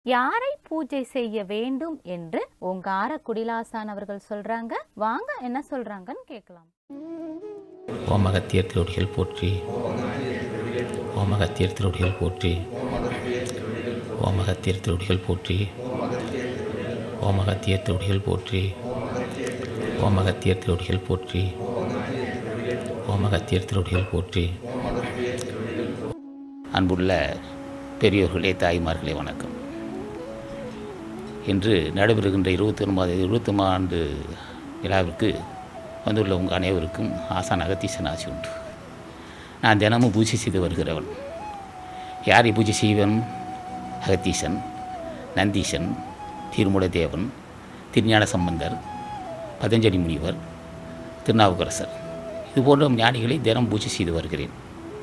யாரை பூஜை செய்ய வேண்டும் என்று ஓங்கார குடிலாசான் அவர்கள் சொல்றாங்க வாங்க என்ன சொல்றாங்கன்னு கேட்கலாம் ஓமகத்தியர் திருவடிகள் போற்றி ஓமகத்தியர் திருவடிகள் போற்றி ஓமகத்தியர் திருவடிகள் போற்றி ஓமகத்தியர் திருவடிகள் போற்றி ஓமகத்தியர் திருவடிகள் போற்றி ஓமகத்தியர் திருவடிகள் போற்றி அன்புள்ள பெரியோர்களே தாய்மார்களே வணக்கம் இன்று நடைபெறுகின்ற இருபத்தி ஒன்பது இருபத்தி ஆண்டு விழாவிற்கு வந்துள்ள உங்கள் அனைவருக்கும் ஆசான் அகத்தீசன் ஆசி உண்டு நான் தினமும் பூஜை செய்து வருகிறவன் யாரை பூஜை செய்வன் அகத்தீசன் நந்தீசன் திருமுடதேவன் திருஞான சம்பந்தர் பதஞ்சலி முனிவர் திருநாவுக்கரசர் இது போன்ற ஞானிகளை தினம் பூஜை செய்து வருகிறேன்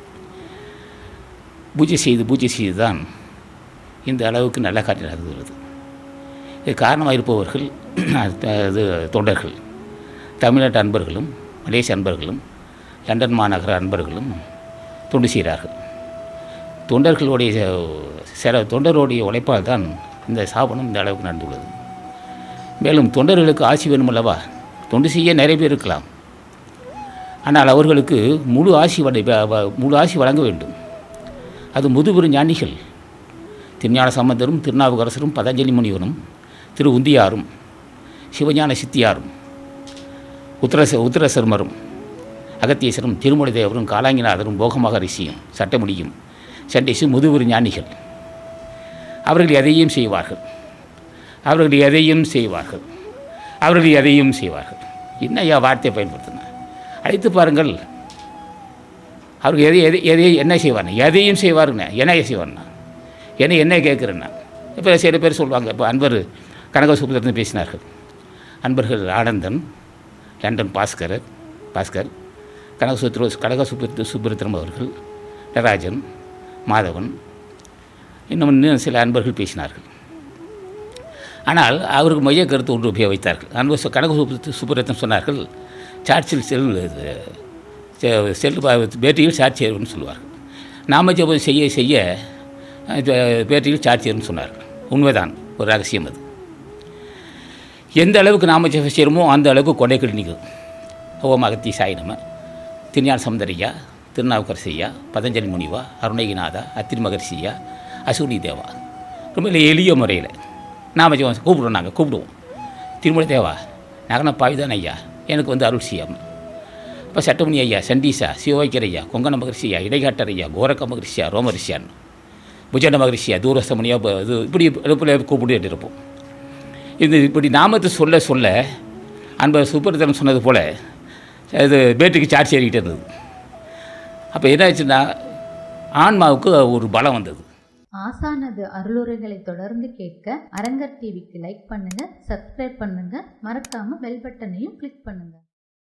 பூஜை செய்து பூஜை செய்து தான் இந்த அளவுக்கு நல்ல காரியம் நடந்துள்ளது இது காரணமாக இருப்பவர்கள் இது தொண்டர்கள் தமிழ்நாட்டு அன்பர்களும் மலேசிய அன்பர்களும் லண்டன் மாநகர அன்பர்களும் தொண்டு செய்கிறார்கள் தொண்டர்களுடைய சில தொண்டருடைய உழைப்பால் தான் இந்த சாபனம் இந்த அளவுக்கு நடந்துள்ளது மேலும் தொண்டர்களுக்கு ஆசி வேணுமல்லவா தொண்டு செய்ய நிறைய பேர் இருக்கலாம் ஆனால் அவர்களுக்கு முழு ஆசி வடை முழு ஆசி வழங்க வேண்டும் அது முதுபெரும் ஞானிகள் திருஞான சம்பந்தரும் திருநாவுக்கரசரும் பதஞ்சலி முனிவரும் திரு உந்தியாரும் சிவஞான சித்தியாரும் உத்தரச உத்தரசர்மரும் அகத்தீசரும் திருமலை தேவரும் காலாங்கிநாதரும் போகமாக ரிஷியும் சட்டமுடியும் சண்டேசு முதுகுரு ஞானிகள் அவர்கள் எதையும் செய்வார்கள் அவர்கள் எதையும் செய்வார்கள் அவர்கள் எதையும் செய்வார்கள் என்ன ஐயா வார்த்தையை பயன்படுத்தின அழைத்து பாருங்கள் அவர்கள் எதை எதை எதை என்ன செய்வார்ண்ணா எதையும் செய்வாருங்க என்ன செய்வார்ண்ணா என்ன என்ன கேட்குறேன்னா இப்போ சில பேர் சொல்லுவாங்க இப்போ அன்பர் கனக சுப்பிரத்தன் பேசினார்கள் அன்பர்கள் ஆனந்தன் லண்டன் பாஸ்கர் பாஸ்கர் கனக சுத்ரு கனக சுப்ர சுப்பிரத்திரம் அவர்கள் நடராஜன் மாதவன் இன்னும் இன்னும் சில அன்பர்கள் பேசினார்கள் ஆனால் அவருக்கு மைய கருத்து ஒன்று உபயோகித்தார்கள் அன்பர் கனக சுப்பு சுப்பிரத்தன் சொன்னார்கள் சார்ச்சில் செல் செல் பேட்டரியில் சார்ஜ் செய்யணும்னு சொல்லுவார்கள் நாம ஜபம் செய்ய செய்ய பேட்டரியில் சார்ஜ் செய்யணும்னு சொன்னார்கள் உண்மைதான் ஒரு ரகசியம் அது எந்த அளவுக்கு நாம ஜபம் செய்கிறோமோ அந்த அளவுக்கு கொடைகள் நிற்கும் ஓம் அகத்தி சாய் நம்ம திருஞான சமுந்தரையா திருநாவுக்கரசையா பதஞ்சலி முனிவா அருணகிநாதா அத்திரி மகர்ஷியா அசூரி தேவா ரொம்ப எளிய முறையில் நாம ஜபம் கூப்பிடுவோம் நாங்கள் கூப்பிடுவோம் திருமலை தேவா நகன பாவிதான் ஐயா எனக்கு வந்து அருள் செய்யாமல் இப்போ சட்டமணி ஐயா சண்டீசா சிவவைக்கர் ஐயா கொங்கண மகரிஷியா இடைக்காட்டர் ஐயா கோரக்க மகரிஷியா ரோமரிஷியான் புஜண்ட மகரிஷியா தூரஸ்தமணியா இது இப்படி கூப்பிட்டு இருப்போம் இது இப்படி நாமத்தை சொல்ல சொல்ல அன்பர் சுப்பிரதன் சொன்னது போல் இது பேட்டரிக்கு சார்ஜ் ஏறிக்கிட்டே இருந்தது அப்போ என்னாச்சுன்னா ஆன்மாவுக்கு ஒரு பலம் வந்தது ஆசானது அருளுரைகளை தொடர்ந்து கேட்க அரங்கர் டிவிக்கு லைக் பண்ணுங்க சப்ஸ்கிரைப் பண்ணுங்க மறக்காம பெல் பட்டனையும் கிளிக் பண்ணுங்க